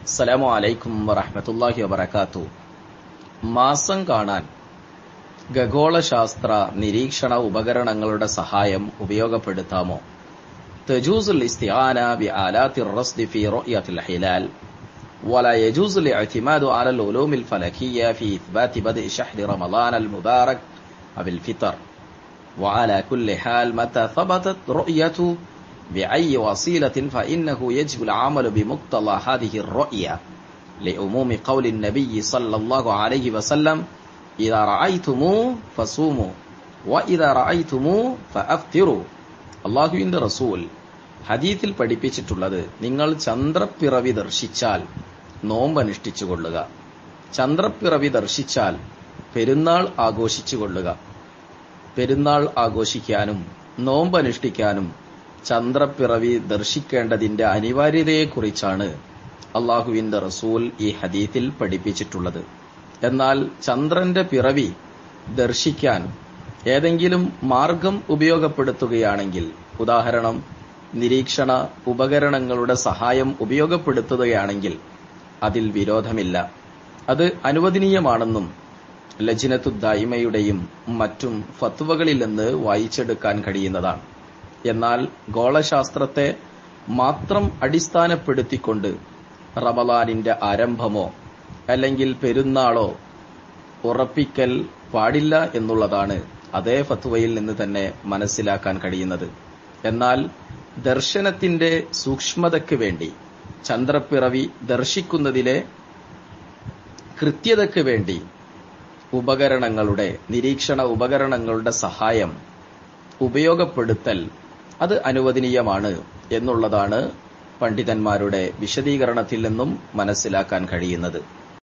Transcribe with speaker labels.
Speaker 1: അസ്സലാമു അലൈക്കും വറഹ്മത്തുള്ളാഹി വബറകാത്തു മാസം കാണാൻ ഖഗോളശാസ്ത്ര നിരീക്ഷണ ഉപകരണങ്ങളുടെ സഹായം ഉപയോഗപ്പെടുത്താമോ تجوز الاستعانة بآلات الرصد في رؤية الهلال ولا يجوز الاعتماد على العلوم الفلكية في إثبات بدء شهر رمضان المبارك أو الفطر وعلى كل حال متى ثبتت رؤية بأي وسيلة فإنه يجب العمل بمقتضى هذه الرؤية لعموم قول النبي صلى الله عليه وسلم إذا رأيتموه فصوموا وإذا رأيتموه فأفطروا അള്ളാഹുവിന്റെ റസൂൽ ഹദീത്തിൽ പഠിപ്പിച്ചിട്ടുള്ളത് നിങ്ങൾ ചന്ദ്രപ്പിറവി ദർശിച്ചാൽ നോമ്പ് അനുഷ്ഠിച്ചു കൊള്ളുക ചന്ദ്രപ്പിറവി ദർശിച്ചാൽ പെരുന്നാൾ ആഘോഷിച്ചു കൊള്ളുക പെരുന്നാൾ ആഘോഷിക്കാനും നോമ്പ് അനുഷ്ഠിക്കാനും ചന്ദ്രപ്പിറവി ദർശിക്കേണ്ടതിന്റെ അനിവാര്യതയെക്കുറിച്ചാണ് അള്ളാഹുവിന്റെ റസൂൽ ഈ ഹദീത്തിൽ പഠിപ്പിച്ചിട്ടുള്ളത് എന്നാൽ ചന്ദ്രന്റെ പിറവി ദർശിക്കാൻ ഏതെങ്കിലും മാർഗം ഉപയോഗപ്പെടുത്തുകയാണെങ്കിൽ ഉദാഹരണം നിരീക്ഷണ ഉപകരണങ്ങളുടെ സഹായം ഉപയോഗപ്പെടുത്തുകയാണെങ്കിൽ അതിൽ വിരോധമില്ല അത് അനുവദനീയമാണെന്നും ലജിനത്തുദ്ദായ്മയുടെയും മറ്റും ഫത്വകളിൽ നിന്ന് വായിച്ചെടുക്കാൻ കഴിയുന്നതാണ് എന്നാൽ ഗോളശാസ്ത്രത്തെ മാത്രം അടിസ്ഥാനപ്പെടുത്തിക്കൊണ്ട് റമലാനിന്റെ ആരംഭമോ അല്ലെങ്കിൽ പെരുന്നാളോ ഉറപ്പിക്കൽ പാടില്ല എന്നുള്ളതാണ് അതേ ഫത്വയിൽ നിന്ന് തന്നെ മനസ്സിലാക്കാൻ കഴിയുന്നത് എന്നാൽ ദർശനത്തിന്റെ സൂക്ഷ്മതയ്ക്ക് വേണ്ടി ചന്ദ്രപ്പിറവി ദർശിക്കുന്നതിലെ കൃത്യതയ്ക്ക് വേണ്ടി ഉപകരണങ്ങളുടെ നിരീക്ഷണ ഉപകരണങ്ങളുടെ സഹായം ഉപയോഗപ്പെടുത്തൽ അത് അനുവദനീയമാണ് എന്നുള്ളതാണ് പണ്ഡിതന്മാരുടെ വിശദീകരണത്തിൽ നിന്നും മനസ്സിലാക്കാൻ കഴിയുന്നത്